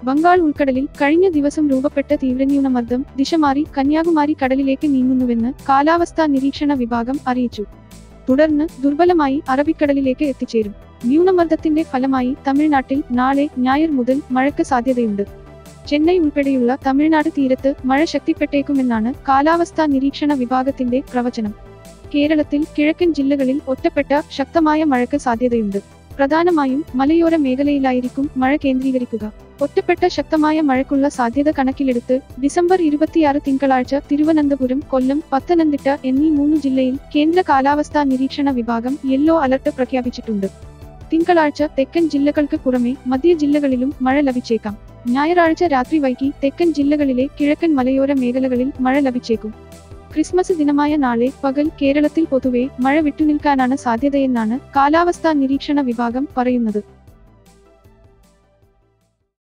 ബംഗാൾ ഉൾക്കടലിൽ കഴിഞ്ഞ ദിവസം രൂപപ്പെട്ട തീവ്രന്യൂനമർദ്ദം ദിശ മാറി കന്യാകുമാരി കടലിലേക്ക് നീങ്ങുന്നുവെന്ന് കാലാവസ്ഥാ നിരീക്ഷണ വിഭാഗം അറിയിച്ചു തുടർന്ന് ദുർബലമായി അറബിക്കടലിലേക്ക് എത്തിച്ചേരും ന്യൂനമർദ്ദത്തിന്റെ ഫലമായി തമിഴ്നാട്ടിൽ നാളെ ഞായർ മുതൽ മഴയ്ക്ക് സാധ്യതയുണ്ട് ചെന്നൈ ഉൾപ്പെടെയുള്ള തമിഴ്നാട് തീരത്ത് മഴ ശക്തിപ്പെട്ടേക്കുമെന്നാണ് കാലാവസ്ഥാ നിരീക്ഷണ വിഭാഗത്തിന്റെ പ്രവചനം കേരളത്തിൽ കിഴക്കൻ ജില്ലകളിൽ ഒറ്റപ്പെട്ട ശക്തമായ മഴയ്ക്ക് സാധ്യതയുണ്ട് പ്രധാനമായും മലയോര മേഖലയിലായിരിക്കും മഴ കേന്ദ്രീകരിക്കുക ഒറ്റപ്പെട്ട ശക്തമായ മഴയ്ക്കുള്ള സാധ്യത കണക്കിലെടുത്ത് ഡിസംബർ ഇരുപത്തിയാറ് തിങ്കളാഴ്ച തിരുവനന്തപുരം കൊല്ലം പത്തനംതിട്ട എന്നീ മൂന്ന് ജില്ലയിൽ കേന്ദ്ര കാലാവസ്ഥാ നിരീക്ഷണ വിഭാഗം യെല്ലോ അലർട്ട് പ്രഖ്യാപിച്ചിട്ടുണ്ട് തിങ്കളാഴ്ച തെക്കൻ ജില്ലകൾക്ക് പുറമെ മധ്യ ജില്ലകളിലും മഴ ലഭിച്ചേക്കാം ഞായറാഴ്ച രാത്രി വൈകി തെക്കൻ ജില്ലകളിലെ കിഴക്കൻ മലയോര മേഖലകളിൽ മഴ ലഭിച്ചേക്കും ക്രിസ്മസ് ദിനമായ നാളെ പകൽ കേരളത്തിൽ പൊതുവെ മഴ വിട്ടുനിൽക്കാനാണ് സാധ്യതയെന്നാണ് കാലാവസ്ഥാ നിരീക്ഷണ വിഭാഗം പറയുന്നത്